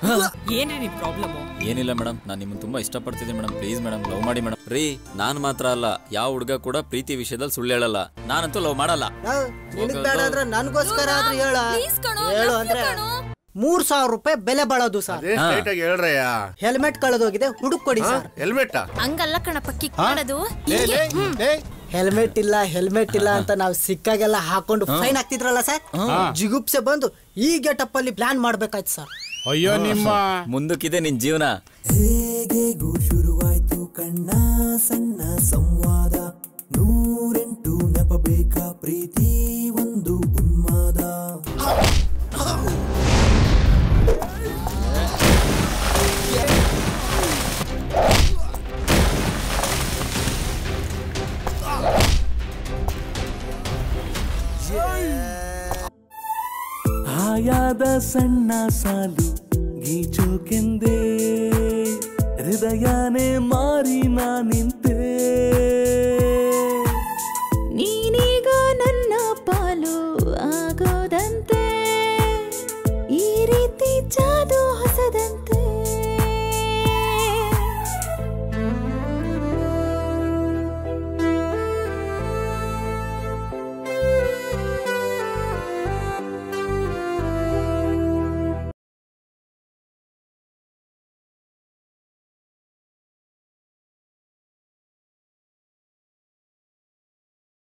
ಏನ್ರಿ ನಿಮ್ ಪ್ರಾಬ್ಲಮ್ ಏನಿಲ್ಲ ಮೇಡಮ್ ನಾನು ನಿಮ್ಮನ್ನ ತುಂಬಾ ಇಷ್ಟಪಡ್ತಿದ್ದೀನಿ ಮೇಡಮ್ ಪ್ಲೀಸ್ ಮೇಡಮ್ ಲವ್ ಮಾಡಿ ಮೇಡಮ್ ರೀ ನಾನು ಮಾತ್ರ ಅಲ್ಲ ಯಾವ ಹುಡುಗ ಕೂಡ ಪ್ರೀತಿ ವಿಷಯದಲ್ಲಿ ಸುಳ್ಳು ಹೇಳಲ್ಲ ನಾನಂತೂ ಲವ್ ಮಾಡಲ್ಲ ನಿನಗ್ ಬೇಡ ಅಂದ್ರೆ ನನ್ಗೋಸ್ಕರ ಆದ್ರೂ ಹೇಳ please ಕಣೋ, ಹೇಳು love ಅಂದ್ರೆ ಕಣೋ. ಮೂರ್ ಸಾವಿರ ರೂಪಾಯಿ ಬೆಲೆ ಬಾಳೋದು ಸರ್ ಅದೇ ಸ್ಟ್ರೈಟ್ ಆಗಿ ಹೇಳ್ರಯ್ಯ ಹೆಲ್ಮೆಟ್ ಕಳೆದೋಗಿದೆ ಹುಡುಕ್ ಕೊಡಿ ಸರ್ ಹೆಲ್ಮೆಟ್ ಹಂಗಲ್ಲ ಕಣಪ್ಪ ಕಿಕ್ ಮಾಡೋದು ಹೆಲ್ಮೆಟ್ ಇಲ್ಲ ಹೆಲ್ಮೆಟ್ ಇಲ್ಲ ಅಂತ ನಾವು ಸಿಕ್ಕಾಗೆಲ್ಲ ಹಾಕೊಂಡು ಫೈನ್ ಹಾಕ್ತಿದ್ರಲ್ಲ ಸರ್ ಜಿಗುಪ್ಸೆ ಬಂದು ಈ ಗೆಟಪ್ ಅಲ್ಲಿ ಪ್ಲಾನ್ ಮಾಡ್ಬೇಕಾಯ್ತು ಸರ್ ಅಯ್ಯೋ ನಿಮ್ಮ ಮುಂದಕ್ಕಿದೆ ನಿನ್ ಜೀವನ ಹೇಗೆಗೂ ಶುರುವಾಯ್ತು ಕಣ್ಣ ಸಣ್ಣ ಸಂವಾದ ನೂರೆಂಟು ನೆಪ ಬೇಕಾ ಪ್ರೀತಿ ಒಂದು ಉನ್ಮಾದ ಹಾಯಾದ ಸಣ್ಣ ಸಾಲು ಗೀಚೋಕೆಂದೇ ಹೃದಯನೇ ಮಾರಿ ನಾ ನಿಂತೆ